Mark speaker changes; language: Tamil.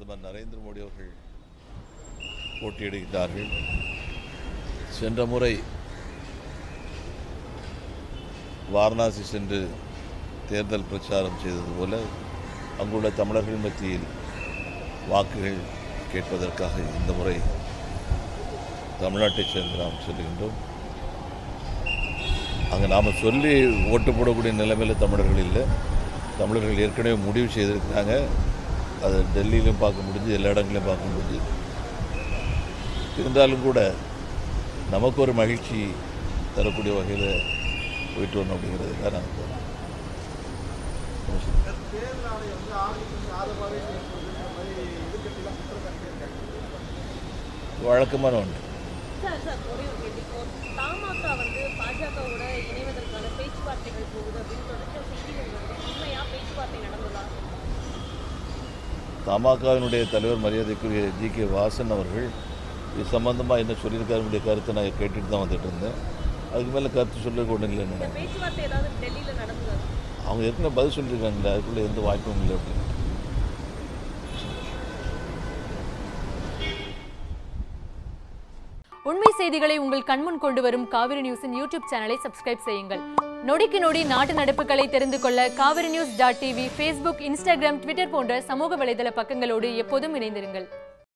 Speaker 1: பிரதமர் நரேந்திர மோடி அவர்கள் போட்டியிடுகிறார்கள் சென்ற முறை வாரணாசி சென்று தேர்தல் பிரச்சாரம் செய்தது போல அங்குள்ள தமிழர்கள் மத்தியில் வாக்குகள் கேட்பதற்காக இந்த முறை தமிழ்நாட்டைச் சேர்ந்து நாம் செல்கின்றோம் அங்கே நாம் சொல்லி ஓட்டு போடக்கூடிய நிலைமையில் தமிழர்கள் இல்லை தமிழர்கள் ஏற்கனவே முடிவு செய்திருக்கிறாங்க அது டெல்லியிலும் பார்க்க முடிஞ்சு எல்லா இடங்களையும் பார்க்க முடிஞ்சு இருந்தாலும் கூட நமக்கு ஒரு மகிழ்ச்சி தரக்கூடிய வகையில் போயிட்டு வரணும் அப்படிங்கிறதுக்காக நாங்கள் போகிறோம்
Speaker 2: தேர்தல் ஆணையம் வந்து ஆளுநருக்கு ஆதரவாகவே செயல்படுதுன்ற மாதிரி எதிர்க்கட்சியெல்லாம் குற்றம் காட்டியிருக்காங்க
Speaker 1: வழக்கமான ஒன்று
Speaker 3: சார் சார் ஒரே ஒரு கேள்வி இப்போ தமாக வந்து பாஜகவோட இணைவதற்கான பேச்சுவார்த்தைகள் போகுது அப்படின்னு தொடர்ச்சியாக செய்திகள் வருது உண்மையா பேச்சுவார்த்தை நடந்ததா
Speaker 1: தமாகவினுடைய தலைவர் மரியாதைக்குரிய ஜி கே வாசன் அவர்கள் இது சம்பந்தமாக என்ன சொல்லியிருக்காருடைய கருத்தை நான் கேட்டுட்டு தான் வந்துட்டு இருந்தேன் அதுக்கு மேலே கருத்து சொல்ல ஒன்றும் இல்லை
Speaker 3: இந்த
Speaker 1: நான்
Speaker 3: பேச்சுவார்த்தை ஏதாவது டெல்லியில் நடந்ததா
Speaker 1: அவங்க ஏற்கனவே பதில் சொல்லியிருக்காங்களே அதுக்குள்ளே எந்த வாய்ப்பும் இல்லை அப்படின்னு
Speaker 4: உண்மை செய்திகளை உங்கள் கண்முன் கொண்டு வரும் காவிரி நியூஸின் யூடியூப் சேனலை சப்ஸ்கிரைப் செய்யுங்கள் நொடிக்கு நொடி நாட்டு நடப்புகளை தெரிந்து கொள்ள Kaveri news dot TV Facebook Instagram Twitter போன்ற சமூக வலைதள பக்கங்களோடு எப்போதும் இணைந்திருங்கள்